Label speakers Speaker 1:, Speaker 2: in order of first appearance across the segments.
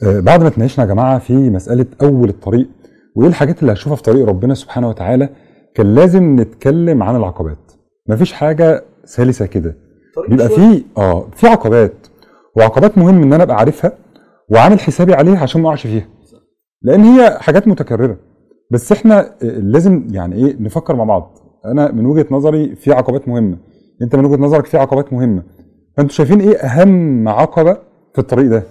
Speaker 1: آه، بعد ما اتناقشنا يا جماعه في مساله اول الطريق وايه الحاجات اللي هشوفها في طريق ربنا سبحانه وتعالى كان لازم نتكلم عن العقبات مفيش حاجه سلسه كده بيبقى في اه في عقبات وعقبات مهم ان انا ابقى عارفها وعامل حسابي عليها عشان ما اقعش فيها لان هي حاجات متكرره بس احنا آه، لازم يعني ايه نفكر مع بعض انا من وجهه نظري في عقبات مهمه انت من وجهه نظرك في عقبات مهمه فانتوا شايفين ايه اهم عقبه في الطريق ده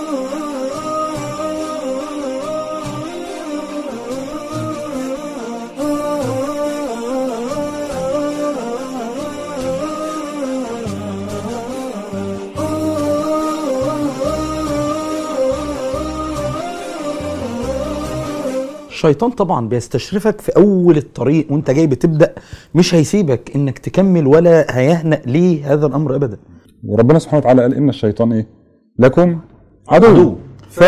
Speaker 2: الشيطان طبعا بيستشرفك في اول الطريق وانت جاي بتبدا مش هيسيبك انك تكمل ولا هيهنأ ليه هذا الامر ابدا
Speaker 1: وربنا سبحانه وتعالى قال ان الشيطان ايه لكم عدو,
Speaker 2: عدو.
Speaker 1: ف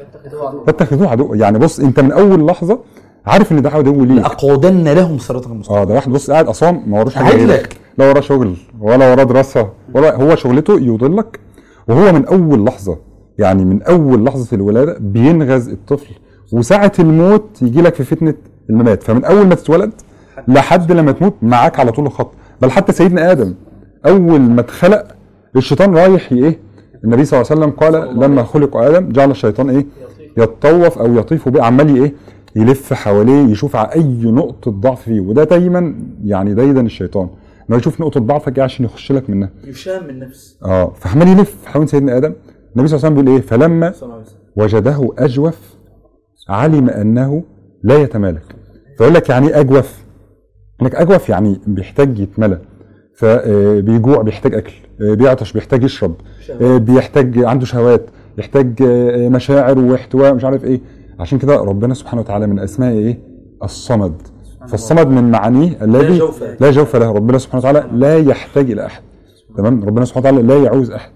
Speaker 1: فاتخذوه عدو يعني بص انت من اول لحظه عارف ان ده عدو ليك
Speaker 2: لاقعدن لهم صراطك المستقيم
Speaker 1: اه ده واحد بص قاعد اصلا ما وراش حاجه
Speaker 2: قاعد
Speaker 1: غيرك.
Speaker 2: لك.
Speaker 1: لا وراه شغل ولا وراه دراسه ولا هو شغلته يضلك وهو من اول لحظه يعني من اول لحظه الولاده بينغز الطفل وساعه الموت يجي لك في فتنه الممات فمن اول ما تتولد لحد لما تموت معاك على طول الخط بل حتى سيدنا ادم اول ما اتخلق الشيطان رايح ي- ايه النبي صلى الله عليه وسلم قال لما خلق ادم جعل الشيطان ايه يتطوف او يطيف به عمال ايه يلف حواليه يشوف على اي نقطه ضعف فيه وده دايما يعني دايدا الشيطان انه يشوف نقطه ضعفك جايه عشان يخش لك منها
Speaker 2: يشام من نفس
Speaker 1: اه فعمال يلف حوالين سيدنا ادم النبي صلى الله عليه وسلم بيقول ايه فلما وجده اجوف علم انه لا يتمالك فيقول لك يعني ايه اجوف انك اجوف يعني بيحتاج يتملى فبيجوع بيحتاج اكل آه، بيعطش بيحتاج يشرب آه، بيحتاج عنده شهوات يحتاج آه، مشاعر واحتواء مش عارف ايه عشان كده ربنا سبحانه وتعالى من اسمائه ايه الصمد فالصمد من معانيه الذي
Speaker 2: جوف له.
Speaker 1: لا جوف له ربنا سبحانه وتعالى لا يحتاج الى احد تمام ربنا سبحانه وتعالى لا يعوز احد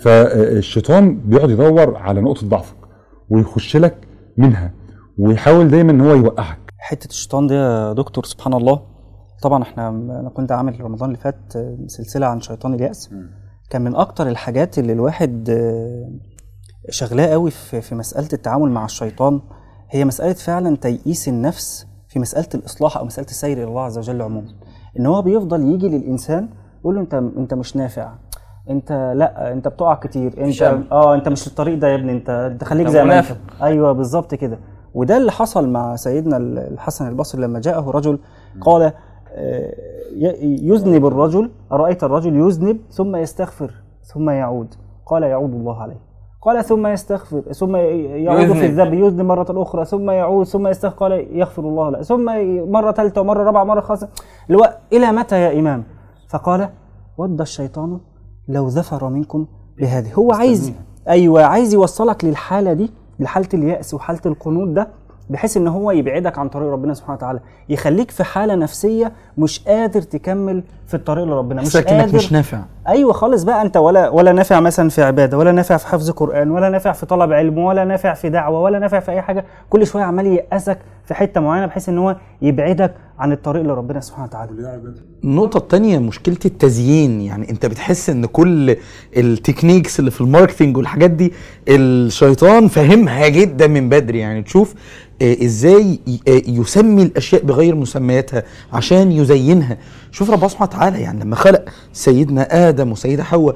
Speaker 1: فالشيطان بيقعد يدور على نقطه ضعفك ويخش لك منها ويحاول دايما ان هو يوقعك
Speaker 3: حته الشيطان دي يا دكتور سبحان الله طبعا احنا انا كنت عامل رمضان اللي فات سلسله عن شيطان الياس كان من اكتر الحاجات اللي الواحد آه، شغلاه قوي في في مساله التعامل مع الشيطان هي مساله فعلا تيئيس النفس في مساله الاصلاح او مساله السير الى الله عز وجل عموما ان هو بيفضل يجي للانسان يقول له انت انت مش نافع انت لا انت بتقع كتير انت
Speaker 4: شاب.
Speaker 3: اه انت مش الطريق ده يا ابني انت انت خليك
Speaker 4: أنت
Speaker 3: زي ما انت
Speaker 4: منافق.
Speaker 3: ايوه بالظبط كده وده اللي حصل مع سيدنا الحسن البصري لما جاءه رجل قال آه، ي- يذنب الرجل أرأيت الرجل يذنب ثم يستغفر ثم يعود قال يعود الله عليه قال ثم يستغفر ثم يعود
Speaker 4: يذنب.
Speaker 3: في الذنب يذنب مرة أخرى ثم يعود ثم يستغفر قال يغفر الله له ثم مرة ثالثة ومرة رابعة ومرة خامسة اللي هو إلى متى يا إمام فقال ود الشيطان لو ظفر منكم بهذه هو عايز ايوه عايز يوصلك للحاله دي لحاله الياس وحاله القنوط ده بحيث ان هو يبعدك عن طريق ربنا سبحانه وتعالى يخليك في حاله نفسيه مش قادر تكمل في الطريق لربنا مش
Speaker 2: حسك انك
Speaker 3: قادر
Speaker 2: مش نافع
Speaker 3: ايوه خالص بقى انت ولا ولا نافع مثلا في عباده ولا نافع في حفظ قران ولا نافع في طلب علم ولا نافع في دعوه ولا نافع في اي حاجه كل شويه عمال ييأسك في حته معينه بحيث ان هو يبعدك عن الطريق لربنا سبحانه وتعالى
Speaker 2: النقطة التانية مشكلة التزيين يعني انت بتحس ان كل التكنيكس اللي في الماركتينج والحاجات دي الشيطان فاهمها جدا من بدري يعني تشوف آه، ازاي ي- آه، يسمي الاشياء بغير مسمياتها عشان يزينها شوف ربنا سبحانه وتعالى يعني لما خلق سيدنا ادم وسيدة حواء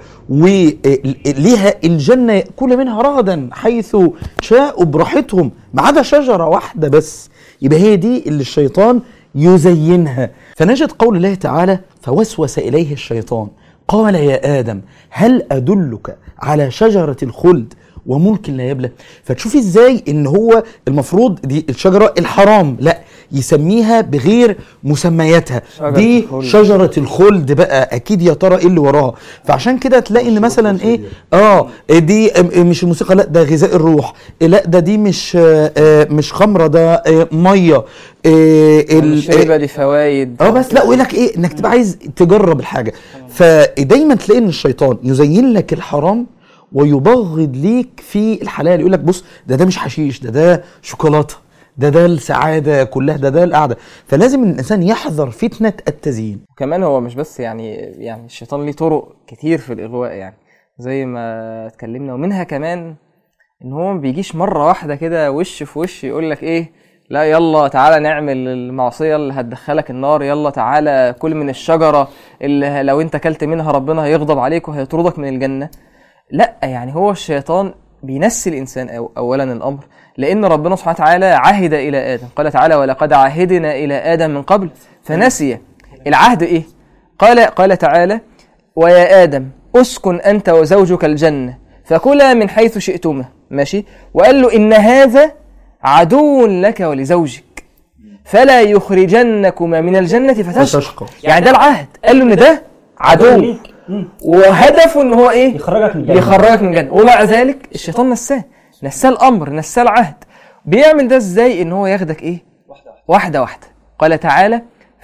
Speaker 2: وليها الجنة يأكل منها رغدا حيث شاءوا براحتهم ما عدا شجرة واحدة بس يبقى هي دي اللي الشيطان يزينها فنجد قول الله تعالى فوسوس إليه الشيطان قال يا آدم هل أدلك على شجرة الخلد وملك لا يبلى فتشوفي ازاي ان هو المفروض دي الشجره الحرام لا يسميها بغير مسمياتها
Speaker 4: شجرة
Speaker 2: دي
Speaker 4: الخلد.
Speaker 2: شجره الخلد بقى اكيد يا ترى ايه اللي وراها فعشان كده تلاقي ان مثلا ايه اه دي آه، مش الموسيقى لا ده غذاء الروح لا ده دي مش آه، آه، مش خمره ده آه، ميه آه، ال-
Speaker 4: الشربة دي فوائد
Speaker 2: اه بس لا ويقول لك ايه انك تبقى عايز تجرب الحاجه فدايما تلاقي ان الشيطان يزين لك الحرام ويبغض ليك في الحلال يقول لك بص ده ده مش حشيش ده ده شوكولاته ده ده السعاده كلها ده ده القعده فلازم ان الانسان يحذر فتنه التزيين
Speaker 4: وكمان هو مش بس يعني يعني الشيطان ليه طرق كتير في الإغواء يعني زي ما اتكلمنا ومنها كمان ان هو ما بيجيش مره واحده كده وش في وش يقول لك ايه لا يلا تعالى نعمل المعصيه اللي هتدخلك النار يلا تعالى كل من الشجره اللي لو انت كلت منها ربنا هيغضب عليك وهيطردك من الجنه لا يعني هو الشيطان بينسي الانسان أو اولا الامر لان ربنا سبحانه وتعالى عهد الى ادم قال تعالى ولقد عهدنا الى ادم من قبل فنسي العهد ايه قال قال تعالى ويا ادم اسكن انت وزوجك الجنه فكلا من حيث شئتما ماشي وقال له ان هذا عدو لك ولزوجك فلا يخرجنكما من الجنه فتشقى
Speaker 2: فتشقى.
Speaker 4: يعني ده العهد قال له ان ده عدو وهدفه ان هو ايه
Speaker 3: يخرجك من الجنة.
Speaker 4: يخرجك من الجنه ومع ذلك الشيطان نساه نساه الامر نساه العهد بيعمل ده ازاي ان هو ياخدك ايه واحده واحده قال تعالى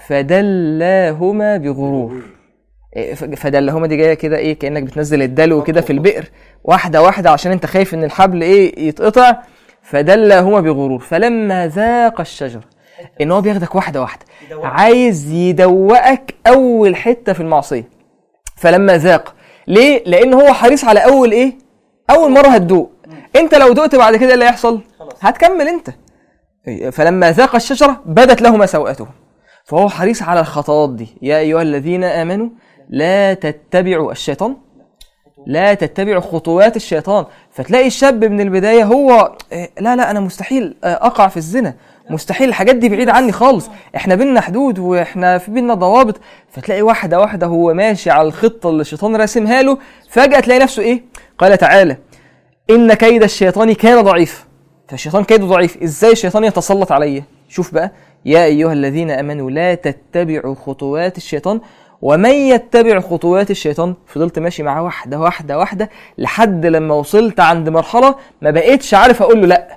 Speaker 4: فدلاهما بغرور إيه، ف- فدلهما دي جايه كده ايه كانك بتنزل الدلو كده في البئر واحده واحده عشان انت خايف ان الحبل ايه يتقطع فدلاهما بغرور فلما ذاق الشجره ان هو بياخدك واحده واحده عايز يدوقك اول حته في المعصيه فلما ذاق ليه لان هو حريص على اول ايه اول مره هتدوق انت لو دقت بعد كده إيه اللي هيحصل هتكمل انت فلما ذاق الشجره بدت لهما سوءتهم فهو حريص على الخطوات دي يا ايها الذين امنوا لا تتبعوا الشيطان لا تتبعوا خطوات الشيطان فتلاقي الشاب من البدايه هو إيه، لا لا انا مستحيل آه، اقع في الزنا مستحيل الحاجات دي بعيد عني خالص احنا بينا حدود واحنا في بينا ضوابط فتلاقي واحده واحده هو ماشي على الخطه اللي الشيطان راسمها له فجاه تلاقي نفسه ايه قال تعالى ان كيد الشيطان كان ضعيف فالشيطان كيده ضعيف ازاي الشيطان يتسلط عليا شوف بقى يا ايها الذين امنوا لا تتبعوا خطوات الشيطان ومن يتبع خطوات الشيطان فضلت ماشي معاه واحده واحده واحده لحد لما وصلت عند مرحله ما بقيتش عارف اقول له لا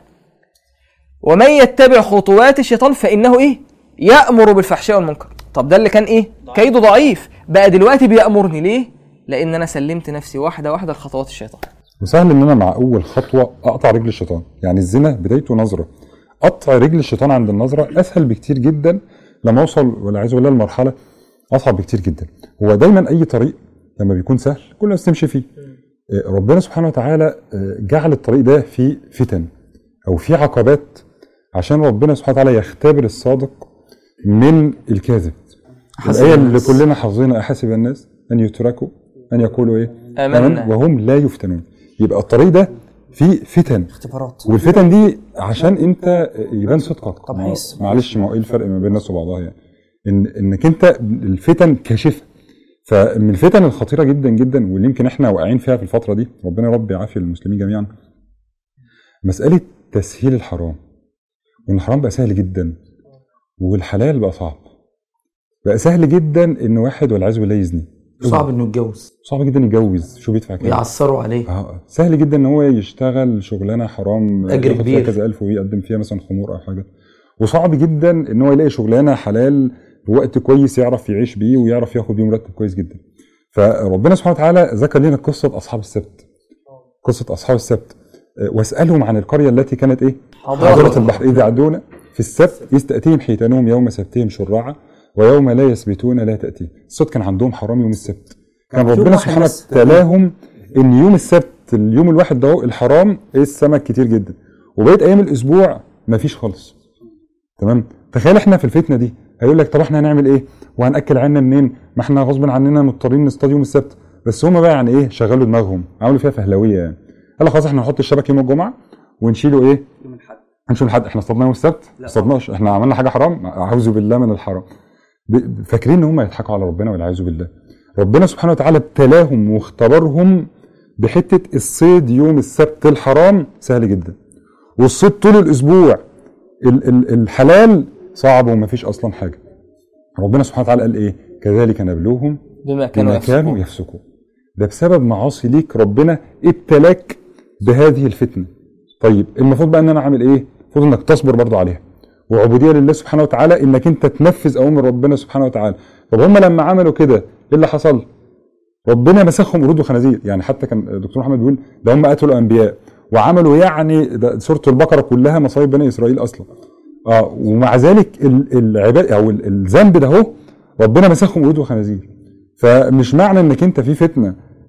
Speaker 4: ومن يتبع خطوات الشيطان فانه ايه يامر بالفحشاء والمنكر طب ده اللي كان ايه كيده ضعيف بقى دلوقتي بيامرني ليه لان انا سلمت نفسي واحده واحده لخطوات الشيطان
Speaker 1: وسهل ان انا مع اول خطوه اقطع رجل الشيطان يعني الزنا بدايته نظره قطع رجل الشيطان عند النظره اسهل بكتير جدا لما اوصل والعياذ بالله لمرحله اصعب بكتير جدا هو دايما اي طريق لما بيكون سهل كل الناس تمشي فيه آه، ربنا سبحانه وتعالى آه، جعل الطريق ده فيه فتن او فيه عقبات عشان ربنا سبحانه وتعالى يختبر الصادق من الكاذب
Speaker 2: حسب
Speaker 1: الآية اللي
Speaker 2: الناس.
Speaker 1: كلنا حافظينها أحسب الناس أن يتركوا أن يقولوا إيه؟
Speaker 4: آمنا.
Speaker 1: وهم لا يفتنون يبقى الطريق ده فيه فتن
Speaker 3: اختبارات
Speaker 1: والفتن دي عشان انت يبان صدقك
Speaker 3: طب
Speaker 1: ما-
Speaker 3: حيث.
Speaker 1: معلش ما هو ايه الفرق ما بين الناس وبعضها يعني ان انك انت الفتن كاشفه فمن الفتن الخطيره جدا جدا واللي يمكن احنا واقعين فيها في الفتره دي ربنا يا رب يعافي المسلمين جميعا مساله تسهيل الحرام وان الحرام بقى سهل جدا والحلال بقى صعب بقى سهل جدا ان واحد والعياذ بالله يزني
Speaker 2: صعب انه يتجوز
Speaker 1: صعب جدا يتجوز شو بيدفع كام
Speaker 2: ويعثروا عليه
Speaker 1: آه، سهل جدا ان هو يشتغل شغلانه حرام
Speaker 2: أجر
Speaker 1: ياخد فيها
Speaker 2: كبير.
Speaker 1: كذا الف ويقدم فيها مثلا خمور او حاجه وصعب جدا ان هو يلاقي شغلانه حلال بوقت كويس يعرف يعيش بيه ويعرف ياخد بيه مرتب كويس جدا فربنا سبحانه وتعالى ذكر لنا قصه اصحاب السبت قصه اصحاب السبت آه، واسالهم عن القريه التي كانت ايه حاضره البحر اذ يعدون في السبت اذ تاتيهم حيتانهم يوم سبتهم شرعا ويوم لا يسبتون لا تاتيهم السبت كان عندهم حرام يوم السبت كان
Speaker 3: يوم
Speaker 1: ربنا
Speaker 3: واحد
Speaker 1: سبحانه
Speaker 3: بس.
Speaker 1: تلاهم ان يوم السبت اليوم الواحد ده هو الحرام ايه السمك كتير جدا وبقيت ايام الاسبوع مفيش خالص تمام تخيل احنا في الفتنه دي هيقول لك طب احنا هنعمل ايه وهناكل عيالنا منين ما احنا غصب عننا مضطرين نصطاد يوم السبت بس هم بقى يعني ايه شغلوا دماغهم عملوا فيها فهلويه يعني قال لك خلاص احنا نحط الشبك يوم الجمعه ونشيله ايه
Speaker 3: يوم الاحد
Speaker 1: هنشوف الحد احنا اصطادنا يوم السبت ما اصطادناش احنا عملنا حاجه حرام اعوذ بالله من الحرام ب- فاكرين ان هم يضحكوا على ربنا والعياذ بالله ربنا سبحانه وتعالى ابتلاهم واختبرهم بحته الصيد يوم السبت الحرام سهل جدا والصيد طول الاسبوع ال- ال- الحلال صعب ومفيش اصلا حاجه ربنا سبحانه وتعالى قال ايه كذلك نبلوهم
Speaker 4: بما كانوا
Speaker 1: بما كانوا
Speaker 4: يفسقون
Speaker 1: يفسقون ده بسبب معاصي ليك ربنا ابتلاك بهذه الفتنه طيب المفروض بقى ان انا اعمل ايه المفروض انك تصبر برضو عليها وعبوديه لله سبحانه وتعالى انك انت تنفذ اوامر ربنا سبحانه وتعالى طب هم لما عملوا كده ايه اللي حصل ربنا مسخهم قرود وخنازير يعني حتى كان الدكتور محمد بيقول ده هم قتلوا انبياء وعملوا يعني ده سوره البقره كلها مصايب بني اسرائيل اصلا اه ومع ذلك ال- العباد او ال- الذنب ده اهو ربنا مسخهم قرود وخنازير فمش معنى انك انت في فتنه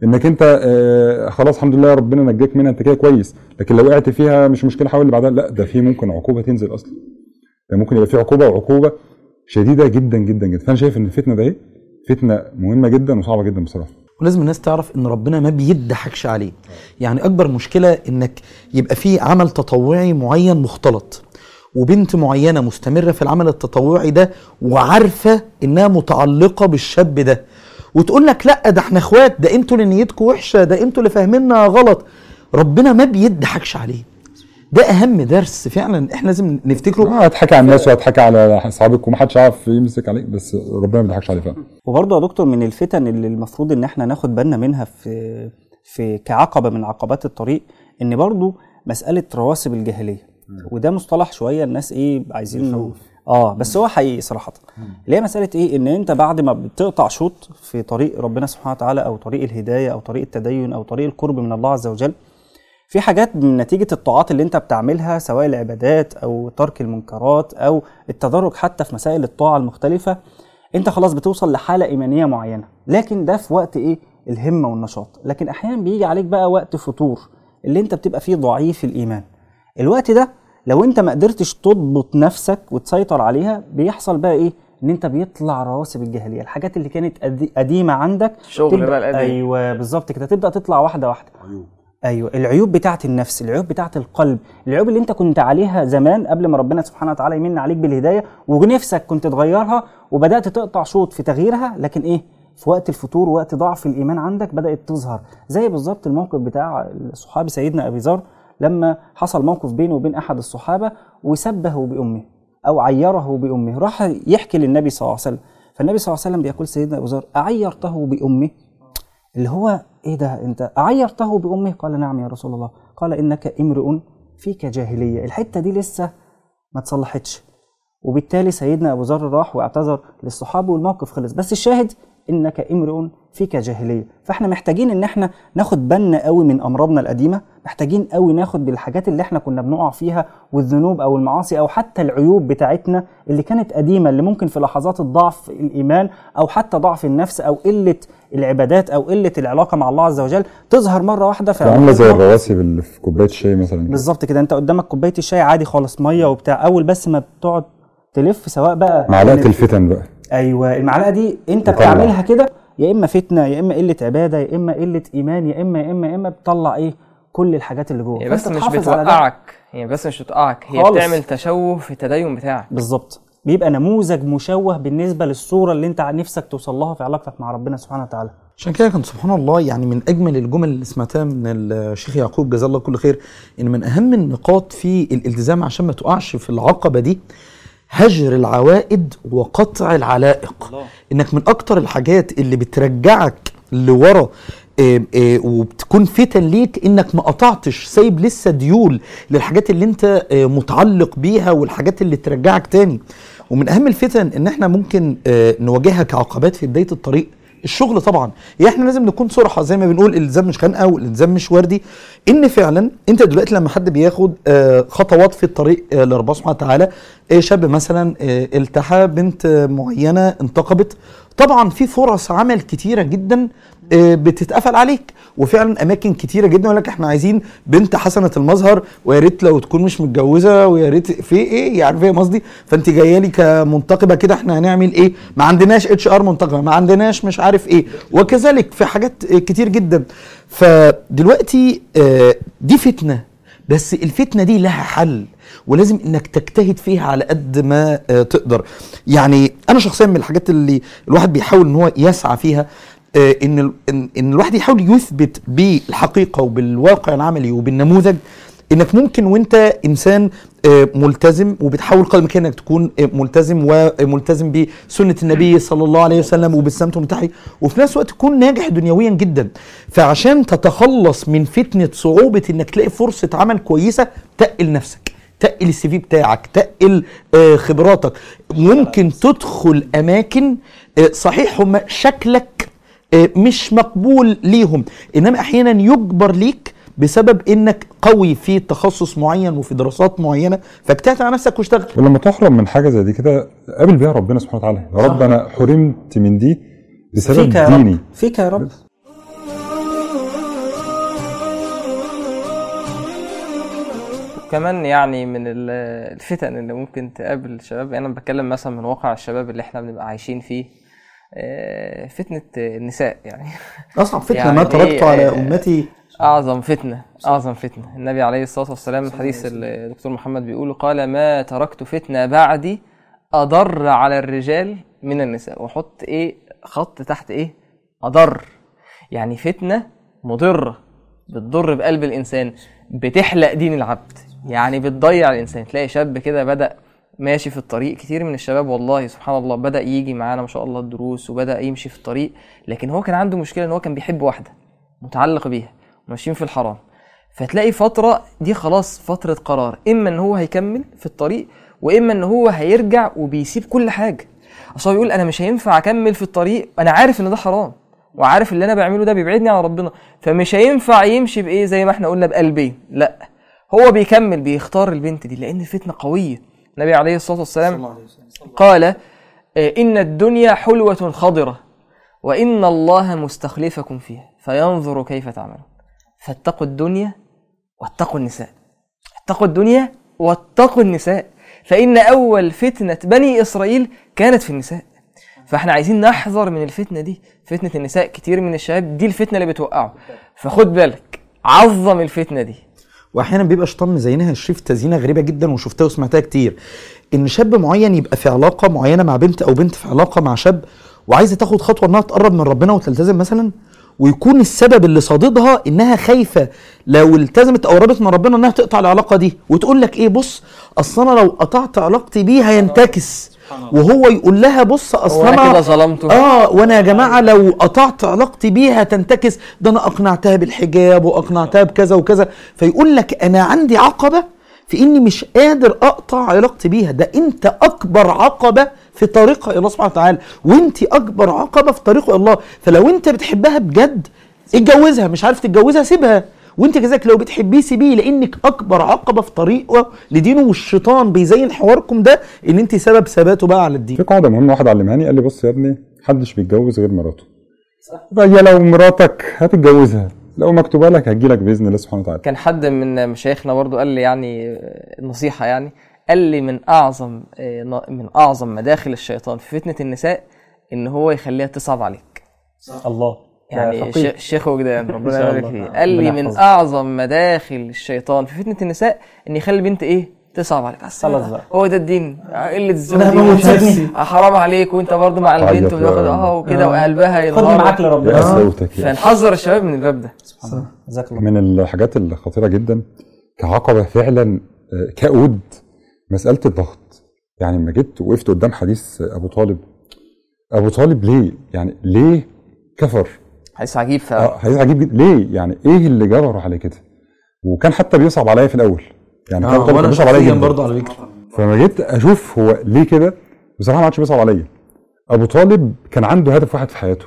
Speaker 1: انك انت آه خلاص الحمد لله ربنا نجاك منها انت كده كويس لكن لو وقعت فيها مش مشكله حاول اللي بعدها لا ده في ممكن عقوبه تنزل اصلا ده ممكن يبقى في عقوبه وعقوبه شديده جدا جدا جدا فانا شايف ان الفتنه ده ايه فتنه مهمه جدا وصعبه جدا بصراحه
Speaker 2: ولازم الناس تعرف ان ربنا ما بيضحكش عليه يعني اكبر مشكله انك يبقى في عمل تطوعي معين مختلط وبنت معينه مستمره في العمل التطوعي ده وعارفه انها متعلقه بالشاب ده وتقول لك لا ده احنا اخوات ده انتوا اللي نيتكم وحشه ده انتوا اللي فاهميننا غلط ربنا ما بيضحكش عليه ده اهم درس فعلا احنا لازم نفتكره
Speaker 1: اه هتحكي على الناس وهتحكي على اصحابك ومحدش عارف يمسك عليك بس ربنا ما بيضحكش عليه فعلا
Speaker 3: وبرضه يا دكتور من الفتن اللي المفروض ان احنا ناخد بالنا منها في في كعقبه من عقبات الطريق ان برضه مساله رواسب الجاهليه وده مصطلح شويه الناس ايه عايزين اه بس هو حقيقي صراحه اللي هي مساله ايه ان انت بعد ما بتقطع شوط في طريق ربنا سبحانه وتعالى او طريق الهدايه او طريق التدين او طريق القرب من الله عز وجل في حاجات من نتيجة الطاعات اللي انت بتعملها سواء العبادات او ترك المنكرات او التدرج حتى في مسائل الطاعة المختلفة انت خلاص بتوصل لحالة ايمانية معينة لكن ده في وقت ايه الهمة والنشاط لكن احيانا بيجي عليك بقى وقت فتور اللي انت بتبقى فيه ضعيف الايمان الوقت ده لو انت ما قدرتش تضبط نفسك وتسيطر عليها بيحصل بقى ايه ان انت بيطلع رواسب الجاهليه الحاجات اللي كانت قدي- قديمه عندك
Speaker 4: الشغل
Speaker 3: تبدأ-
Speaker 4: بقى القديم.
Speaker 3: ايوه بالظبط كده تبدا تطلع واحده واحده ايوه العيوب بتاعه النفس العيوب بتاعه القلب العيوب اللي انت كنت عليها زمان قبل ما ربنا سبحانه وتعالى يمن عليك بالهدايه ونفسك كنت تغيرها وبدات تقطع شوط في تغييرها لكن ايه في وقت الفتور وقت ضعف الايمان عندك بدات تظهر زي بالظبط الموقف بتاع الصحابي سيدنا ابي ذر لما حصل موقف بينه وبين احد الصحابه وسبه بامه او عيره بامه راح يحكي للنبي صلى الله عليه وسلم فالنبي صلى الله عليه وسلم بيقول سيدنا ابو ذر اعيرته بامه اللي هو ايه ده انت اعيرته بامه قال نعم يا رسول الله قال انك امرؤ فيك جاهليه الحته دي لسه ما تصلحتش وبالتالي سيدنا ابو ذر راح واعتذر للصحابه والموقف خلص بس الشاهد انك امرؤ فيك جاهليه فاحنا محتاجين ان احنا ناخد بالنا قوي من امراضنا القديمه محتاجين قوي ناخد بالحاجات اللي احنا كنا بنقع فيها والذنوب او المعاصي او حتى العيوب بتاعتنا اللي كانت قديمه اللي ممكن في لحظات الضعف الايمان او حتى ضعف النفس او قله العبادات او قله العلاقه مع الله عز وجل تظهر مره واحده
Speaker 1: عامله زي الرواسب اللي في كوبايه الشاي مثلا كده.
Speaker 3: بالظبط كده انت قدامك كوبايه الشاي عادي خالص ميه وبتاع اول بس ما بتقعد تلف سواء بقى
Speaker 1: معلقه
Speaker 3: كانت-
Speaker 1: الفتن بقى
Speaker 3: ايوه المعلقه دي انت
Speaker 1: بتطلع.
Speaker 3: بتعملها كده يا اما فتنه يا اما قله عباده يا اما قله ايمان يا اما يا اما يا اما بتطلع ايه كل الحاجات اللي جوه
Speaker 4: هي بس
Speaker 3: فأنت
Speaker 4: مش
Speaker 3: تحافظ على ده.
Speaker 4: بتوقعك هي بس مش بتوقعك هي
Speaker 3: خالص.
Speaker 4: بتعمل تشوه في التدين بتاعك
Speaker 3: بالظبط بيبقى نموذج مشوه بالنسبه للصوره اللي انت نفسك توصل لها في علاقتك مع ربنا سبحانه وتعالى
Speaker 2: عشان كده كان سبحان الله يعني من اجمل الجمل اللي سمعتها من الشيخ يعقوب جزاه الله كل خير ان من اهم النقاط في الالتزام عشان ما تقعش في العقبه دي هجر العوائد وقطع العلائق انك من اكتر الحاجات اللي بترجعك لورا آه، آه، وبتكون فتن ليك انك ما قطعتش سايب لسه ديول للحاجات اللي انت آه، متعلق بيها والحاجات اللي ترجعك تاني ومن اهم الفتن ان احنا ممكن آه، نواجهها كعقبات في بدايه الطريق الشغل طبعا يعني احنا لازم نكون صراحه زي ما بنقول الالزام مش خنقه والالزام مش وردي ان فعلا انت دلوقتي لما حد بياخد آه، خطوات في الطريق آه، لربنا سبحانه وتعالى آه، شاب مثلا آه، التحى بنت آه، معينه انتقبت طبعا في فرص عمل كتيره جدا آه، بتتقفل عليك وفعلا اماكن كتيره جدا يقول لك احنا عايزين بنت حسنه المظهر ويا ريت لو تكون مش متجوزه ويا ريت في ايه يعني فاهم قصدي فانت جايه لي كمنتقبه كده احنا هنعمل ايه ما عندناش اتش ار منتقبه ما عندناش مش عارف ايه وكذلك في حاجات آه، كتير جدا فدلوقتي آه، دي فتنه بس الفتنه دي لها حل ولازم انك تجتهد فيها على قد ما آه، تقدر يعني انا شخصيا من الحاجات اللي الواحد بيحاول ان هو يسعى فيها آه، ان ال- ان إن الواحد يحاول يثبت بالحقيقه وبالواقع العملي وبالنموذج انك ممكن وانت انسان آه، ملتزم وبتحاول قدر الامكان انك تكون آه، ملتزم وملتزم بسنه النبي صلى الله عليه وسلم وبالسمت والمتحي وفي نفس الوقت تكون ناجح دنيويا جدا فعشان تتخلص من فتنه صعوبه انك تلاقي فرصه عمل كويسه تقل نفسك تقل السي في بتاعك تقل آه، خبراتك ممكن تدخل اماكن آه، صحيح هم شكلك آه، مش مقبول ليهم انما احيانا يجبر ليك بسبب انك قوي في تخصص معين وفي دراسات معينه فاجتهد على نفسك واشتغل
Speaker 1: ولما تحرم من حاجه زي دي كده قابل بيها ربنا سبحانه وتعالى يا رب انا حرمت من دي بسبب
Speaker 3: فيك يا
Speaker 1: ديني
Speaker 3: رب فيك يا رب
Speaker 4: وكمان يعني من ال- الفتن اللي ممكن تقابل الشباب يعني انا بتكلم مثلا من واقع الشباب اللي احنا بنبقى عايشين فيه آه، فتنة النساء يعني
Speaker 2: اصعب فتنه
Speaker 4: يعني
Speaker 2: ما
Speaker 4: إيه،
Speaker 2: تركت على
Speaker 4: آه،
Speaker 2: امتي
Speaker 4: أعظم فتنة أعظم فتنة النبي عليه الصلاة والسلام الحديث الدكتور محمد بيقول قال ما تركت فتنة بعدي أضر على الرجال من النساء وحط إيه خط تحت إيه أضر يعني فتنة مضرة بتضر بقلب الإنسان بتحلق دين العبد يعني بتضيع الإنسان تلاقي شاب كده بدأ ماشي في الطريق كتير من الشباب والله سبحان الله بدأ يجي معانا ما شاء الله الدروس وبدأ يمشي في الطريق لكن هو كان عنده مشكلة إن هو كان بيحب واحدة متعلق بيها ماشيين في الحرام فتلاقي فترة دي خلاص فترة قرار إما إن هو هيكمل في الطريق وإما إن هو هيرجع وبيسيب كل حاجة أصل هو بيقول أنا مش هينفع أكمل في الطريق أنا عارف إن ده حرام وعارف اللي أنا بعمله ده بيبعدني عن ربنا فمش هينفع يمشي بإيه زي ما إحنا قلنا بقلبين لا هو بيكمل بيختار البنت دي لأن الفتنة قوية النبي عليه الصلاة والسلام قال آه، إن الدنيا حلوة خضرة وإن الله مستخلفكم فيها فينظر كيف تعملون فاتقوا الدنيا واتقوا النساء اتقوا الدنيا واتقوا النساء فإن أول فتنة بني إسرائيل كانت في النساء فاحنا عايزين نحذر من الفتنة دي فتنة النساء كتير من الشباب دي الفتنة اللي بتوقعه فخد بالك عظم الفتنة دي
Speaker 2: واحيانا بيبقى شيطان مزينها الشريف تزيينه غريبه جدا وشفتها وسمعتها كتير ان شاب معين يبقى في علاقه معينه مع بنت او بنت في علاقه مع شاب وعايزه تاخد خطوه انها تقرب من ربنا وتلتزم مثلا ويكون السبب اللي صاددها انها خايفه لو التزمت او قربت من ربنا انها تقطع العلاقه دي وتقول لك ايه بص اصل انا لو قطعت علاقتي بيه هينتكس وهو يقول لها بص اصل
Speaker 4: هو أنا
Speaker 2: انا
Speaker 4: كده ظلمته
Speaker 2: اه وانا يا جماعه لو قطعت علاقتي بيها تنتكس ده انا اقنعتها بالحجاب واقنعتها بكذا وكذا فيقول لك انا عندي عقبه في اني مش قادر اقطع علاقتي بيها ده انت اكبر عقبه في طريق الى الله سبحانه وتعالى وانت اكبر عقبه في طريق إلى الله فلو انت بتحبها بجد اتجوزها مش عارف تتجوزها سيبها وانت كذلك لو بتحبيه سيبيه لانك اكبر عقبه في طريقه لدينه والشيطان بيزين حواركم ده ان انت سبب ثباته بقى على الدين
Speaker 1: في قاعده مهمه واحد علمهاني قال لي بص يا ابني محدش بيتجوز غير مراته فهي لو مراتك هتتجوزها لو مكتوبه لك هتجيلك باذن الله سبحانه وتعالى
Speaker 4: كان حد من مشايخنا برضو قال لي يعني آه، نصيحة يعني قال لي من أعظم آه، ن- من أعظم مداخل الشيطان في فتنة النساء إن هو يخليها تصعب عليك
Speaker 3: الله ده
Speaker 4: يعني
Speaker 3: فقيه.
Speaker 4: ش- الشيخ وجدان ربنا
Speaker 3: شاء
Speaker 4: يبارك
Speaker 3: الله.
Speaker 4: فيه قال لي
Speaker 3: ربنا
Speaker 4: من
Speaker 3: يحفظه.
Speaker 4: أعظم مداخل الشيطان في فتنة النساء إن يخلي البنت إيه تصعب عليك بس
Speaker 3: خلاص بقى.
Speaker 4: هو ده الدين قلة الذوق
Speaker 2: أنا
Speaker 4: دي
Speaker 2: هموت
Speaker 4: وأنت-
Speaker 2: نفسي.
Speaker 4: آه، حرام عليك وأنت برضو مع
Speaker 1: تعيط
Speaker 4: البنت
Speaker 1: يا
Speaker 4: وتاخد
Speaker 1: رب.
Speaker 4: أه وكده وقلبها
Speaker 3: خدني
Speaker 4: ينهار
Speaker 3: معاك
Speaker 1: يا
Speaker 3: لربنا
Speaker 1: صوتك يا
Speaker 4: فنحذر الشباب من الباب ده
Speaker 3: جزاك الله
Speaker 1: من الحاجات الخطيره جدا كعقبه فعلا آه، كؤود مساله الضغط يعني لما جيت وقفت قدام حديث ابو طالب ابو طالب ليه يعني ليه كفر
Speaker 4: حديث عجيب ف
Speaker 1: اه حديث عجيب جدا ليه يعني ايه اللي جبره على كده وكان حتى بيصعب عليا في الاول يعني كان
Speaker 2: اه
Speaker 1: أبو طالب
Speaker 2: وانا
Speaker 1: بيصعب عليا
Speaker 2: شخصيا
Speaker 1: جدا
Speaker 2: برضه على فكره
Speaker 1: فلما جيت اشوف هو ليه كده بصراحه ما عادش بيصعب عليا ابو طالب كان عنده هدف واحد في حياته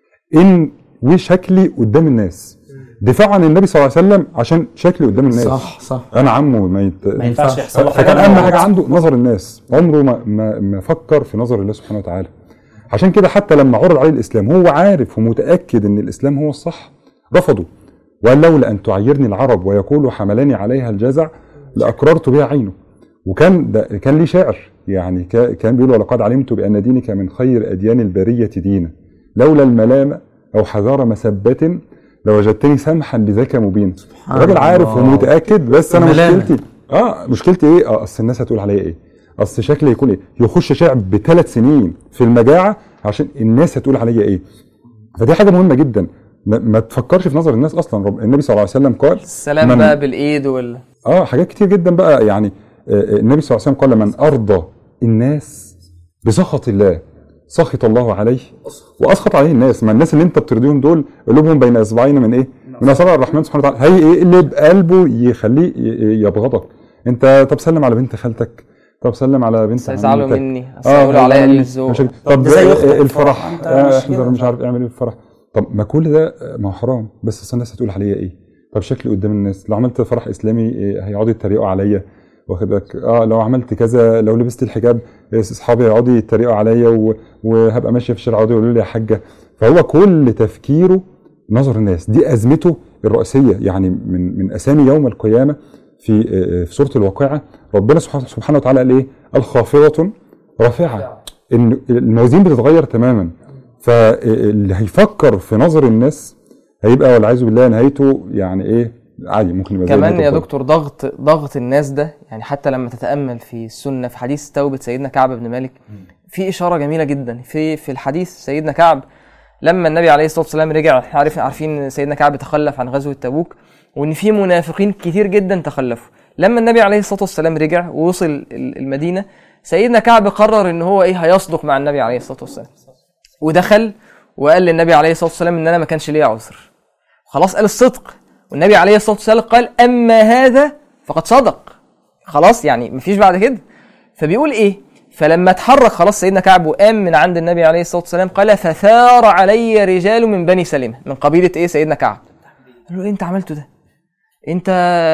Speaker 1: ان وشكلي قدام الناس دفاع عن النبي صلى الله عليه وسلم عشان شكلي قدام الناس
Speaker 2: صح صح
Speaker 1: انا عمه ما يت...
Speaker 3: ما ينفعش يحصل له
Speaker 1: فكان
Speaker 3: حاجه
Speaker 1: اهم حاجه عنده نظر الناس عمره ما ما, ما فكر في نظر الله سبحانه وتعالى عشان كده حتى لما عرض عليه الاسلام هو عارف ومتاكد ان الاسلام هو الصح رفضه وقال لولا ان تعيرني العرب ويقولوا حملني عليها الجزع لاقررت بها عينه وكان ده كان ليه شعر يعني كا- كان بيقول ولقد علمت بان دينك من خير اديان البريه دينا لولا الملامه او حذار مسبه لوجدتني سمحا بذاك مبين الراجل عارف
Speaker 2: الله.
Speaker 1: ومتاكد بس انا
Speaker 2: ملامة.
Speaker 1: مشكلتي اه مشكلتي ايه اه اصل الناس هتقول عليا ايه اصل شكلي يكون ايه يخش شعب بثلاث سنين في المجاعه عشان الناس هتقول عليا ايه فدي حاجه مهمه جدا ما, ما تفكرش في نظر الناس اصلا رب النبي صلى الله عليه وسلم قال
Speaker 4: السلام
Speaker 1: من-
Speaker 4: بقى بالايد وال
Speaker 1: اه حاجات كتير جدا بقى يعني آه، آه، النبي صلى الله عليه وسلم قال من ارضى الناس بسخط الله سخط الله عليه واسخط عليه الناس ما الناس اللي انت بترضيهم دول قلوبهم بين اصبعين من ايه؟ من اصابع الرحمن سبحانه وتعالى هي ايه اللي بقلبه يخليه ي- يبغضك انت طب سلم على بنت خالتك طب سلم على بنت
Speaker 4: سيزعلوا
Speaker 1: عمتك.
Speaker 4: مني أصل يقولوا عليا قلة الذوق
Speaker 1: مش- طب
Speaker 3: ده زي
Speaker 1: آه،
Speaker 3: أختك.
Speaker 1: آه، الفرح
Speaker 3: أنت
Speaker 1: آه،
Speaker 3: مش
Speaker 1: احضر
Speaker 3: كده.
Speaker 1: مش عارف اعمل ايه في الفرح طب ما كل ده آه، ما هو حرام بس أصل الناس هتقول عليا ايه طب شكلي قدام الناس لو عملت فرح اسلامي آه، هيقعدوا يتريقوا عليا واخد بالك اه لو عملت كذا لو لبست الحجاب آه، اصحابي هيقعدوا يتريقوا عليا و- وهبقى ماشيه في الشارع يقعدوا يقولوا لي يا حاجه فهو كل تفكيره نظر الناس دي ازمته الرئيسيه يعني من من اسامي يوم القيامه في آه، في سوره الواقعه ربنا سبحانه سبحانه وتعالى قال ايه؟ الخافضه رافعه ان الموازين بتتغير تماما فاللي هيفكر في نظر الناس هيبقى والعياذ بالله نهايته يعني ايه عادي ممكن يبقى زي
Speaker 4: كمان
Speaker 1: ما
Speaker 4: يا
Speaker 1: أنت
Speaker 4: دكتور ضغط ضغط الناس ده يعني حتى لما تتامل في السنه في حديث توبه سيدنا كعب بن مالك في اشاره جميله جدا في في الحديث سيدنا كعب لما النبي عليه الصلاه والسلام رجع احنا عارف عارفين إن سيدنا كعب تخلف عن غزوه تبوك وان في منافقين كتير جدا تخلفوا لما النبي عليه الصلاه والسلام رجع ووصل ال- المدينه سيدنا كعب قرر ان هو ايه هيصدق مع النبي عليه الصلاه والسلام ودخل وقال للنبي عليه الصلاه والسلام ان انا ما كانش ليا عذر خلاص قال الصدق والنبي عليه الصلاه والسلام قال اما هذا فقد صدق خلاص يعني مفيش بعد كده فبيقول ايه فلما اتحرك خلاص سيدنا كعب وقام من عند النبي عليه الصلاه والسلام قال فثار علي رجال من بني سلمه من قبيله ايه سيدنا كعب قال له ايه انت عملته ده انت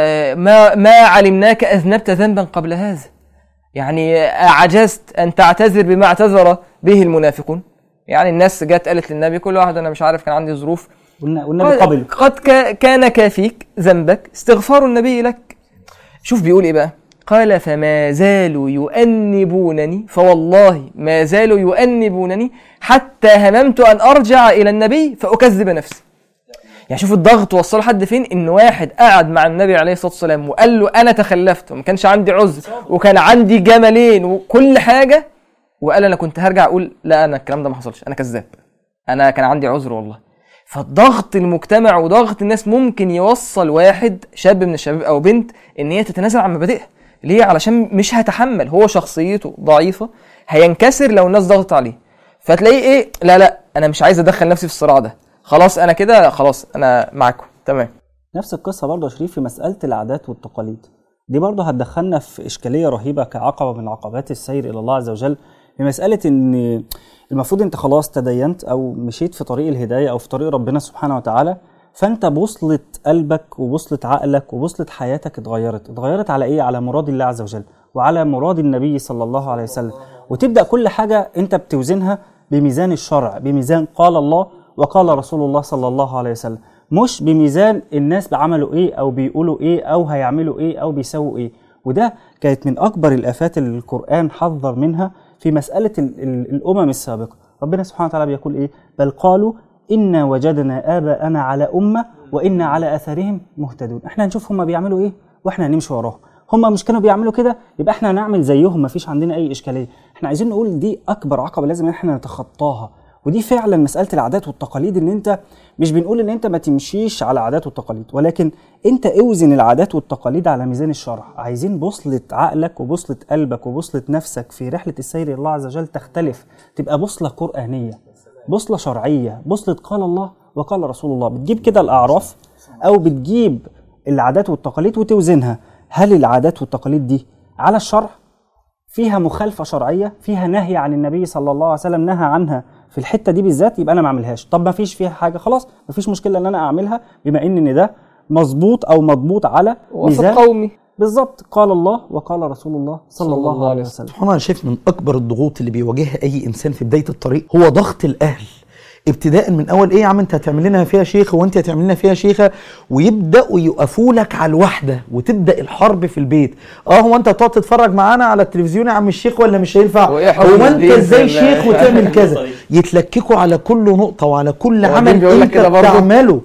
Speaker 4: ما ما علمناك اذنبت ذنبا قبل هذا يعني عجزت ان تعتذر بما اعتذر به المنافقون يعني الناس جت قالت للنبي كل واحد انا مش عارف كان عندي ظروف
Speaker 3: والن- والنبي
Speaker 4: قد-
Speaker 3: قبل
Speaker 4: قد كا- كان كافيك ذنبك استغفار النبي لك شوف بيقول ايه بقى قال فما زالوا يؤنبونني فوالله ما زالوا يؤنبونني حتى هممت ان ارجع الى النبي فاكذب نفسي يعني شوف الضغط وصل لحد فين ان واحد قعد مع النبي عليه الصلاه والسلام وقال له انا تخلفت وما كانش عندي عذر وكان عندي جملين وكل حاجه وقال انا كنت هرجع اقول لا انا الكلام ده ما حصلش انا كذاب انا كان عندي عذر والله فالضغط المجتمع وضغط الناس ممكن يوصل واحد شاب من الشباب او بنت ان هي تتنازل عن مبادئها ليه علشان مش هتحمل هو شخصيته ضعيفه هينكسر لو الناس ضغطت عليه فتلاقيه ايه لا لا انا مش عايز ادخل نفسي في الصراع ده خلاص انا كده خلاص انا معاكم تمام
Speaker 3: نفس القصه برضه يا شريف في مساله العادات والتقاليد دي برضه هتدخلنا في اشكاليه رهيبه كعقبه من عقبات السير الى الله عز وجل في مساله ان المفروض انت خلاص تدينت او مشيت في طريق الهدايه او في طريق ربنا سبحانه وتعالى فانت بوصله قلبك وبوصله عقلك وبوصله حياتك اتغيرت اتغيرت على ايه على مراد الله عز وجل وعلى مراد النبي صلى الله عليه وسلم وتبدا كل حاجه انت بتوزنها بميزان الشرع بميزان قال الله وقال رسول الله صلى الله عليه وسلم مش بميزان الناس عملوا ايه او بيقولوا ايه او هيعملوا ايه او بيسووا ايه وده كانت من اكبر الافات اللي القران حذر منها في مساله ال- ال- الامم السابقه ربنا سبحانه وتعالى بيقول ايه بل قالوا انا وجدنا اباءنا على امه وانا على اثارهم مهتدون احنا هنشوف هم بيعملوا ايه واحنا هنمشي وراهم هم مش كانوا بيعملوا كده يبقى احنا هنعمل زيهم مفيش عندنا اي اشكاليه احنا عايزين نقول دي اكبر عقبه لازم احنا نتخطاها ودي فعلا مساله العادات والتقاليد ان انت مش بنقول ان انت ما تمشيش على عادات والتقاليد ولكن انت اوزن العادات والتقاليد على ميزان الشرع عايزين بوصله عقلك وبوصله قلبك وبوصله نفسك في رحله السير الى الله عز وجل تختلف تبقى بوصله قرانيه بوصله شرعيه بوصله قال الله وقال رسول الله بتجيب كده الاعراف او بتجيب العادات والتقاليد وتوزنها هل العادات والتقاليد دي على الشرع فيها مخالفه شرعيه فيها نهي عن النبي صلى الله عليه وسلم نهى عنها في الحته دي بالذات يبقى انا ما اعملهاش طب ما فيش فيها حاجه خلاص ما فيش مشكله ان انا اعملها بما ان ان ده مظبوط او مضبوط على
Speaker 4: وسط
Speaker 3: ميزان
Speaker 4: قومي
Speaker 3: بالظبط قال الله وقال رسول الله صلى الله عليه وسلم
Speaker 2: سبحان الله أنا شايف من اكبر الضغوط اللي بيواجهها اي انسان في بدايه الطريق هو ضغط الاهل ابتداء من اول ايه يا عم انت هتعمل لنا فيها شيخ وانت هتعمل لنا فيها شيخه ويبداوا يقفوا لك على الوحده وتبدا الحرب في البيت اه هو انت هتقعد تتفرج معانا على التلفزيون يا عم الشيخ ولا مش هينفع
Speaker 4: وإيه حكم
Speaker 2: هو انت
Speaker 4: الدين
Speaker 2: ازاي
Speaker 4: في ال-
Speaker 2: شيخ وتعمل كذا يتلككوا على كل نقطه وعلى كل
Speaker 4: هو
Speaker 2: عمل
Speaker 4: الدين بيقول لك
Speaker 2: انت
Speaker 4: كده برضه؟
Speaker 2: بتعمله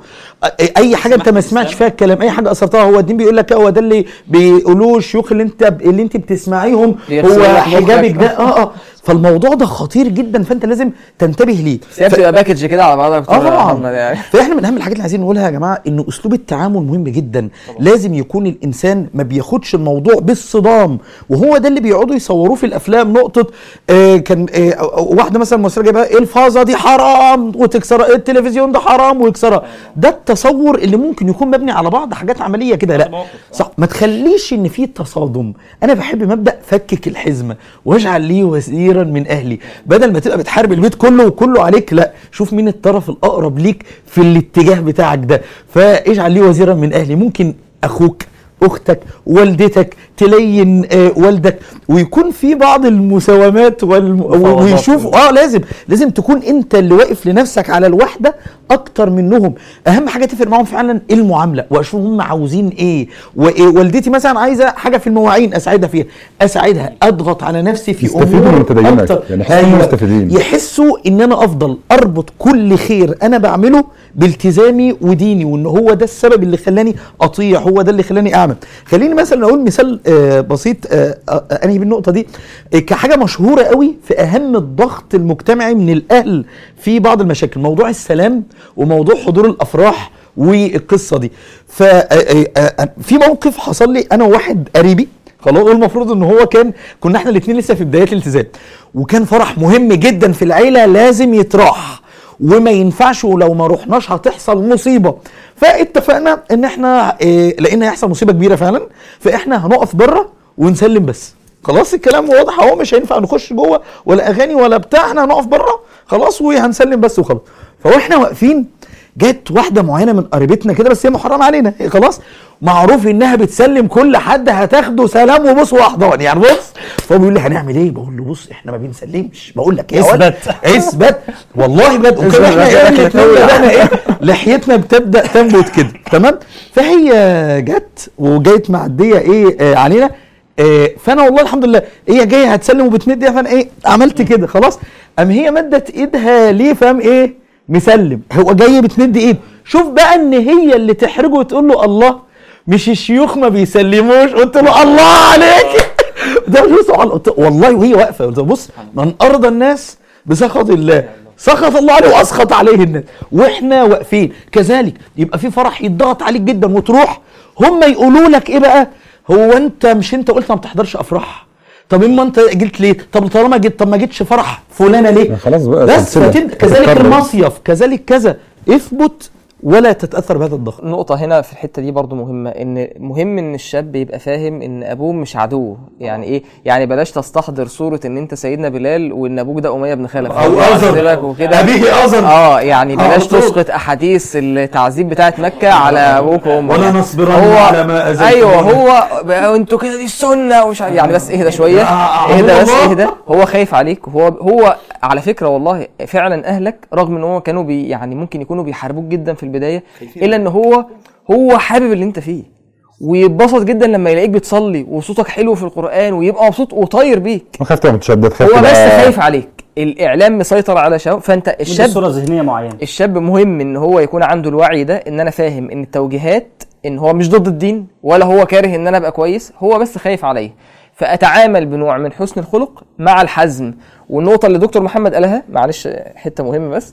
Speaker 2: اي حاجه انت ما سمعتش فيها الكلام اي حاجه اثرتها هو الدين بيقول لك هو ده اللي بيقولوه الشيوخ اللي انت اللي انت بتسمعيهم
Speaker 4: بيغسلوا
Speaker 2: هو
Speaker 4: لك
Speaker 2: حجابك
Speaker 4: مخك.
Speaker 2: ده اه اه فالموضوع ده خطير جدا فانت لازم تنتبه ليه
Speaker 4: بس هي بتبقى باكج كده على بعضها
Speaker 2: اه
Speaker 4: بتبقى
Speaker 2: طبعا
Speaker 4: محمد يعني
Speaker 2: فاحنا من اهم الحاجات اللي عايزين نقولها يا جماعه ان اسلوب التعامل مهم جدا لازم يكون الانسان ما بياخدش الموضوع بالصدام وهو ده اللي بيقعدوا يصوروه في الافلام نقطه آه كان آه واحده مثلا مصريه جايبها إيه الفازه دي حرام وتكسرها إيه التلفزيون ده حرام ويكسرها ده التصور اللي ممكن يكون مبني على بعض حاجات عمليه كده لا صح ما تخليش ان في تصادم انا بحب مبدا فكك الحزمه واجعل لي وزيرا من اهلي بدل ما تبقى بتحارب البيت كله وكله عليك لا شوف مين الطرف الاقرب ليك في الاتجاه بتاعك ده فاجعل لي وزيرا من اهلي ممكن اخوك اختك والدتك تلين آه والدك ويكون في بعض المساومات والم...
Speaker 3: مفاوضات.
Speaker 2: ويشوف اه لازم لازم تكون انت اللي واقف لنفسك على الوحده اكتر منهم اهم حاجه تفرق معاهم فعلا المعامله واشوف هم عاوزين ايه وإيه والدتي مثلا عايزه حاجه في المواعين اساعدها فيها اساعدها اضغط على نفسي في
Speaker 1: يستفيدوا
Speaker 2: امور
Speaker 1: من تدينك.
Speaker 2: أكتر.
Speaker 1: يعني يحسوا إنهم مستفيدين.
Speaker 2: يحسوا ان انا افضل اربط كل خير انا بعمله بالتزامي وديني وان هو ده السبب اللي خلاني اطيع هو ده اللي خلاني اعمل خليني مثلا اقول مثال آه، بسيط آه، آه، انهي بالنقطه دي آه، كحاجه مشهوره قوي في اهم الضغط المجتمعي من الاهل في بعض المشاكل موضوع السلام وموضوع حضور الافراح والقصه دي ففي موقف حصل لي انا وواحد قريبي خلاص والمفروض ان هو كان كنا احنا الاثنين لسه في بدايات الالتزام وكان فرح مهم جدا في العيله لازم يتراح وما ينفعش ولو ما رحناش هتحصل مصيبه فاتفقنا ان احنا إيه لان هيحصل مصيبه كبيره فعلا فاحنا هنقف بره ونسلم بس خلاص الكلام واضح اهو مش هينفع نخش جوه ولا اغاني ولا بتاع احنا هنقف بره خلاص وهنسلم بس وخلاص فاحنا واقفين جت واحده معينه من قريبتنا كده بس هي محرمه علينا هي خلاص معروف انها بتسلم كل حد هتاخده سلام وبص واحضان يعني بص فهو بيقول لي هنعمل ايه بقول له بص احنا ما بنسلمش بقول لك يا ولد
Speaker 3: اثبت.
Speaker 2: اثبت والله بجد وكان
Speaker 3: اثبت
Speaker 2: احنا
Speaker 3: بقى
Speaker 2: ايه
Speaker 3: شكلك
Speaker 2: الاتنين
Speaker 3: قوي.
Speaker 2: بدأنا ايه لحيتنا بتبدا تنبت كده تمام فهي جت وجايت معديه ايه آه علينا آه فانا والله الحمد لله هي جايه هتسلم وبتمد ايدها فانا ايه عملت كده خلاص ام هي مدت ايدها ليه فاهم ايه مسلم هو جاي بتمد ايد شوف بقى ان هي اللي تحرجه وتقول له الله مش الشيوخ ما بيسلموش قلت له الله عليك ده مش بص على- قلت- والله وهي واقفه قلت له بص من ارضى الناس بسخط الله سخط الله عليه واسخط عليه الناس واحنا واقفين كذلك يبقى في فرح يتضغط عليك جدا وتروح هم يقولوا لك ايه بقى هو انت مش انت قلت ما بتحضرش افراح طب اما انت جيت ليه طب طالما جيت طب ما جيتش فرح فلانه ليه
Speaker 1: خلاص بقى
Speaker 2: بس
Speaker 1: سلسلة.
Speaker 2: فتن... كذلك
Speaker 1: تتكرر.
Speaker 2: المصيف كذلك كذا اثبت ولا تتاثر بهذا الضغط
Speaker 4: نقطة هنا في الحتة دي برضو مهمة ان مهم ان الشاب يبقى فاهم ان ابوه مش عدوه يعني ايه يعني بلاش تستحضر صورة ان انت سيدنا بلال وان ابوك ده امية بن خلف
Speaker 2: أو أزر.
Speaker 4: أسلك وكده
Speaker 2: أبيه أزر.
Speaker 4: اه يعني بلاش
Speaker 2: على طول.
Speaker 4: تسقط احاديث التعذيب بتاعت مكة على ابوك وامك
Speaker 2: ولا
Speaker 4: يعني.
Speaker 2: نصبرن
Speaker 4: هو
Speaker 2: على ما أذيتمونا.
Speaker 4: ايوه هو بقى انتوا كده دي السنة ومش عارف- يعني بس اهدى شوية
Speaker 2: آه،
Speaker 4: اهدى بس
Speaker 2: الله.
Speaker 4: اهدى هو خايف عليك وهو هو على فكره والله فعلا اهلك رغم ان هو كانوا بي يعني ممكن يكونوا بيحاربوك جدا في البدايه الا ان هو هو حابب اللي انت فيه ويتبسط جدا لما يلاقيك بتصلي وصوتك حلو في القران ويبقى مبسوط وطاير بيك
Speaker 1: خايف تبقى متشدد خايف
Speaker 4: هو
Speaker 1: تبقى-
Speaker 4: بس خايف عليك الاعلام مسيطر على شباب فانت
Speaker 3: دي
Speaker 4: الشاب
Speaker 3: صوره ذهنيه معينه
Speaker 4: الشاب مهم ان هو يكون عنده الوعي ده ان انا فاهم ان التوجيهات ان هو مش ضد الدين ولا هو كاره ان انا ابقى كويس هو بس خايف عليا فاتعامل بنوع من حسن الخلق مع الحزم والنقطه اللي دكتور محمد قالها معلش حته مهمه بس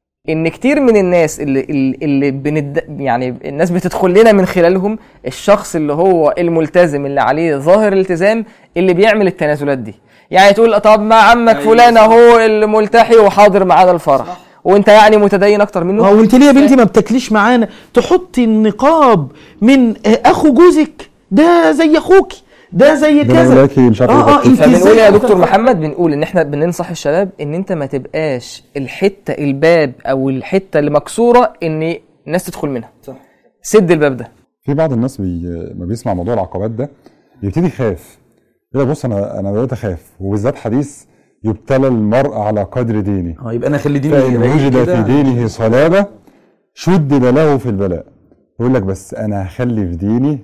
Speaker 4: ان كتير من الناس اللي اللي, اللي بند يعني الناس بتدخل لنا من خلالهم الشخص اللي هو الملتزم اللي عليه ظاهر الالتزام اللي بيعمل التنازلات دي يعني تقول طب ما عمك فلان اهو الملتحي وحاضر معانا الفرح وانت يعني متدين اكتر منه
Speaker 2: اه وانت ليه يا بنتي ما بتاكليش معانا تحطي النقاب من آه، اخو جوزك ده زي اخوكي ده زي
Speaker 1: ده
Speaker 2: كذا
Speaker 1: مولاكي مش عارف
Speaker 2: اه اه
Speaker 1: يغطي.
Speaker 2: انت
Speaker 4: فبنقول
Speaker 2: ازاي
Speaker 4: يا
Speaker 2: عارفة
Speaker 4: دكتور
Speaker 2: الفرق؟
Speaker 4: محمد بنقول ان احنا بننصح الشباب ان انت ما تبقاش الحته الباب او الحته اللي مكسوره ان الناس تدخل منها صح سد الباب ده
Speaker 1: في بعض الناس بي... ما بيسمع موضوع العقبات ده بيبتدي يخاف يقول لك بص انا انا بدات اخاف وبالذات حديث يبتلى المرء على قدر دينه
Speaker 2: اه يبقى انا خلي ديني
Speaker 1: فإن
Speaker 2: بعيد
Speaker 1: وجد
Speaker 2: كده.
Speaker 1: في دينه صلابة شدد له في البلاء يقول لك بس أنا هخلي في ديني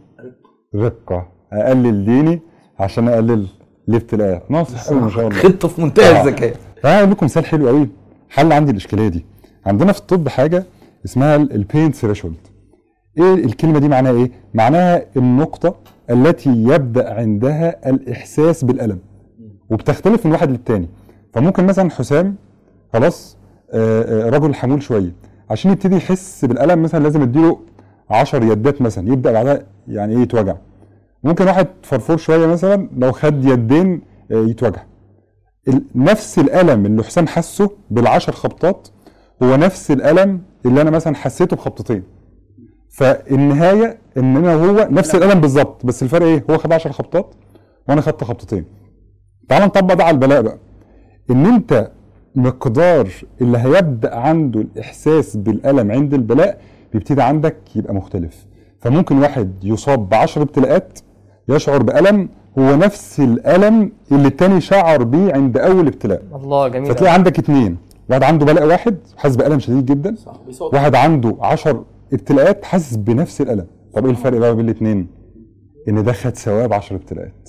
Speaker 1: رقة أقلل ديني عشان أقلل الابتلاءات ناصح قوي ما شاء الله
Speaker 2: خطه في منتهى الذكاء
Speaker 1: تعالى اقول لكم مثال حلو قوي حل عندي الاشكاليه دي عندنا في الطب حاجه اسمها البين ثريشولد ايه الكلمه دي معناها ايه معناها النقطه التي يبدا عندها الاحساس بالالم وبتختلف من واحد للتاني فممكن مثلا حسام خلاص آه، آه، رجل حمول شويه عشان يبتدي يحس بالالم مثلا لازم اديله 10 يدات مثلا يبدا بعدها يعني ايه يتوجع ممكن واحد فرفور شويه مثلا لو خد يدين آه، يتوجع ال- نفس الالم اللي حسام حسه بالعشر خبطات هو نفس الالم اللي انا مثلا حسيته بخبطتين فالنهايه ان انا وهو نفس الالم بالظبط بس الفرق ايه هو خد 10 خبطات وانا خدت خبطتين تعال نطبق ده على البلاء بقى ان انت مقدار اللي هيبدا عنده الاحساس بالالم عند البلاء بيبتدي عندك يبقى مختلف فممكن واحد يصاب بعشر ابتلاءات يشعر بألم هو نفس الألم اللي التاني شعر بيه عند أول ابتلاء
Speaker 4: الله جميل
Speaker 1: فتلاقي
Speaker 4: أوي.
Speaker 1: عندك اتنين واحد عنده بلاء واحد حاسس بألم شديد جدا واحد عنده عشر ابتلاءات حاسس بنفس الألم طب ايه الفرق بقى بين الاتنين ان ده خد ثواب عشر ابتلاءات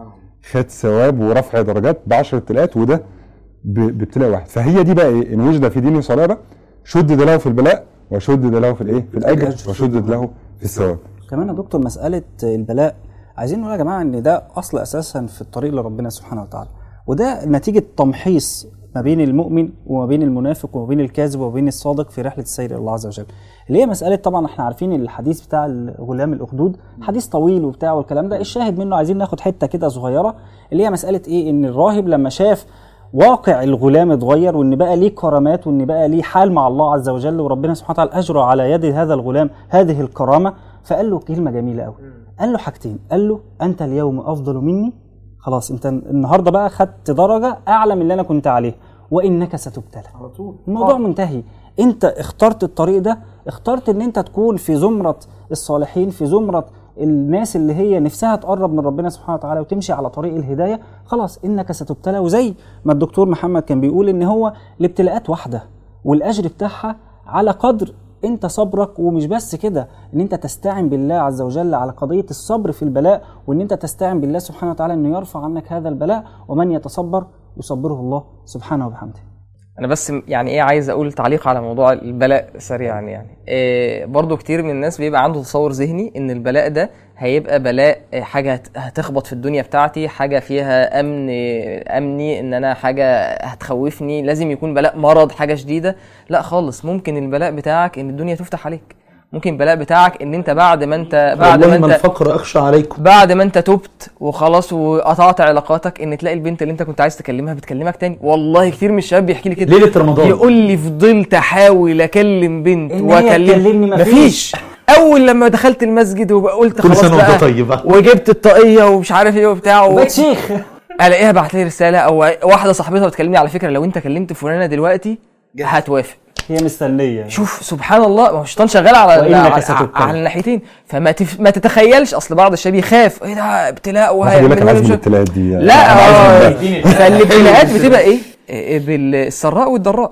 Speaker 1: خد ثواب ورفع درجات بعشر ابتلاءات وده ب- بابتلاء واحد فهي دي بقى ايه ان وجد في دينه صلابه شدد له في البلاء وشدد له في الايه في الاجر وشدد له في الثواب
Speaker 3: كمان يا دكتور مسألة البلاء عايزين نقول يا جماعة إن ده أصل أساسا في الطريق لربنا سبحانه وتعالى وده نتيجة تمحيص ما بين المؤمن وما بين المنافق وما بين الكاذب وما بين الصادق في رحلة السير إلى الله عز وجل اللي هي مسألة طبعا احنا عارفين الحديث بتاع الغلام الأخدود حديث طويل وبتاع والكلام ده الشاهد منه عايزين ناخد حتة كده صغيرة اللي هي مسألة إيه إن الراهب لما شاف واقع الغلام اتغير وان بقى ليه كرامات وان بقى ليه حال مع الله عز وجل وربنا سبحانه وتعالى اجرى على يد هذا الغلام هذه الكرامه فقال له كلمه جميله قوي قال له حاجتين قال له انت اليوم افضل مني خلاص انت النهارده بقى خدت درجه اعلى من اللي انا كنت عليه وانك ستبتلى على طول الموضوع منتهي انت اخترت الطريق ده اخترت ان انت تكون في زمره الصالحين في زمره الناس اللي هي نفسها تقرب من ربنا سبحانه وتعالى وتمشي على طريق الهدايه خلاص انك ستبتلى وزي ما الدكتور محمد كان بيقول ان هو الابتلاءات واحده والاجر بتاعها على قدر انت صبرك ومش بس كده ان انت تستعن بالله عز وجل على قضيه الصبر في البلاء وان انت تستعن بالله سبحانه وتعالى انه يرفع عنك هذا البلاء ومن يتصبر يصبره الله سبحانه وبحمده
Speaker 4: انا بس يعني ايه عايز اقول تعليق على موضوع البلاء سريعا يعني إيه برضو كتير من الناس بيبقى عنده تصور ذهني ان البلاء ده هيبقى بلاء إيه، حاجه هت- هتخبط في الدنيا بتاعتي حاجه فيها امن إيه، امني ان انا حاجه هتخوفني لازم يكون بلاء مرض حاجه شديده لا خالص ممكن البلاء بتاعك ان الدنيا تفتح عليك ممكن البلاء بتاعك ان انت بعد ما انت بعد ما
Speaker 2: والله ما
Speaker 4: انت
Speaker 2: الفقر اخشى عليكم
Speaker 4: بعد ما انت تبت وخلاص وقطعت علاقاتك ان تلاقي البنت اللي انت كنت عايز تكلمها بتكلمك تاني والله كتير من الشباب بيحكي لي كده
Speaker 2: ليله رمضان
Speaker 4: يقول لي فضلت احاول اكلم بنت
Speaker 3: إن هي تكلمني مفيش.
Speaker 4: مفيش اول لما دخلت المسجد وقلت
Speaker 2: كل
Speaker 4: خلاص
Speaker 2: سنة وانت
Speaker 4: بقى
Speaker 2: طيبة.
Speaker 4: وجبت الطاقيه ومش عارف ايه وبتاع و...
Speaker 3: بقيت شيخ
Speaker 4: الاقيها بعت لي رساله او واحده صاحبتها بتكلمني على فكره لو انت كلمت فلانه دلوقتي هتوافق
Speaker 3: هي مستنيه
Speaker 4: شوف سبحان الله ما هو الشيطان شغال على
Speaker 3: وإنك
Speaker 4: على,
Speaker 3: ستبتلى.
Speaker 4: على الناحيتين فما تف... ما تتخيلش اصل بعض الشباب يخاف ايه ده ابتلاء
Speaker 1: واحد يقول لك انا
Speaker 4: وهيعملوا
Speaker 1: عايز
Speaker 4: لي
Speaker 1: من
Speaker 4: مش-
Speaker 1: الابتلاءات دي
Speaker 4: لا
Speaker 1: أنا عايز
Speaker 4: آه،
Speaker 1: من ده.
Speaker 4: فالابتلاءات بتبقى ايه؟ إيه بالسراء والضراء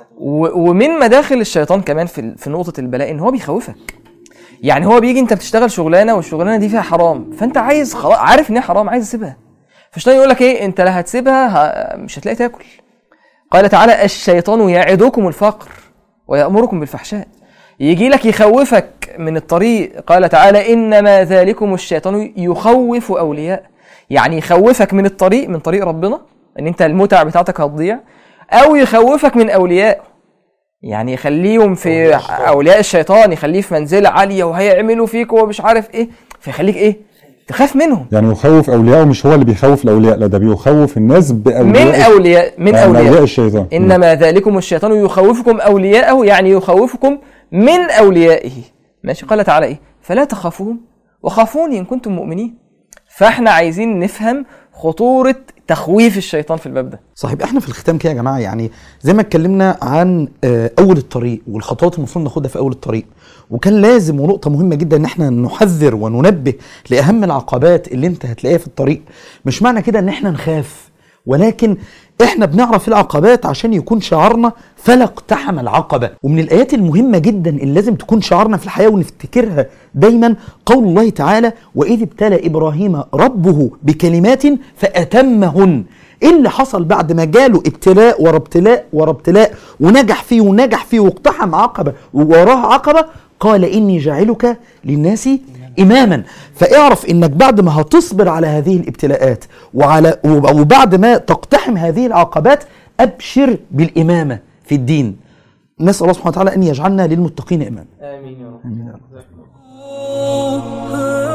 Speaker 4: و- ومن مداخل الشيطان كمان في ال- في نقطه البلاء ان هو بيخوفك يعني هو بيجي انت بتشتغل شغلانه والشغلانه دي فيها حرام فانت عايز خلاص عارف ان هي حرام عايز تسيبها فالشيطان يقول لك ايه انت لا هتسيبها ه- مش هتلاقي تاكل قال تعالى الشيطان يعدكم الفقر ويأمركم بالفحشاء يجي لك يخوفك من الطريق قال تعالى إنما ذلكم الشيطان يخوف أولياء يعني يخوفك من الطريق من طريق ربنا ان انت المتع بتاعتك هتضيع او يخوفك من اولياء يعني يخليهم في اولياء الشيطان يخليه في منزله عاليه وهيعملوا فيك ومش عارف ايه فيخليك ايه تخاف منهم
Speaker 1: يعني يخوف اولياءه مش هو اللي بيخوف الاولياء لا ده بيخوف الناس باولياء
Speaker 4: من اولياء من
Speaker 1: يعني
Speaker 4: اولياء
Speaker 1: اولياء الشيطان
Speaker 4: انما ذلكم الشيطان يخوفكم اولياءه يعني يخوفكم من اوليائه ماشي قال تعالى ايه فلا تخافوهم وخافوني ان كنتم مؤمنين فاحنا عايزين نفهم خطوره تخويف الشيطان في الباب ده
Speaker 2: صحيح احنا في الختام كده يا جماعه يعني زي ما اتكلمنا عن آه، اول الطريق والخطوات المفروض ناخدها في اول الطريق وكان لازم ونقطه مهمه جدا ان احنا نحذر وننبه لاهم العقبات اللي انت هتلاقيها في الطريق مش معنى كده ان احنا نخاف ولكن احنا بنعرف العقبات عشان يكون شعارنا فلا اقتحم العقبه ومن الايات المهمه جدا اللي لازم تكون شعارنا في الحياه ونفتكرها دايما قول الله تعالى واذ ابتلى ابراهيم ربه بكلمات فاتمهن ايه اللي حصل بعد ما جاله ابتلاء ورا ابتلاء ورا ابتلاء ونجح فيه ونجح فيه واقتحم عقبه ووراه عقبه قال اني جاعلك للناس اماما فاعرف انك بعد ما هتصبر على هذه الابتلاءات وعلى وبعد ما تقتحم هذه العقبات ابشر بالامامه في الدين نسال الله سبحانه وتعالى ان يجعلنا للمتقين اماما
Speaker 4: امين يا رب
Speaker 2: آمين يا رب.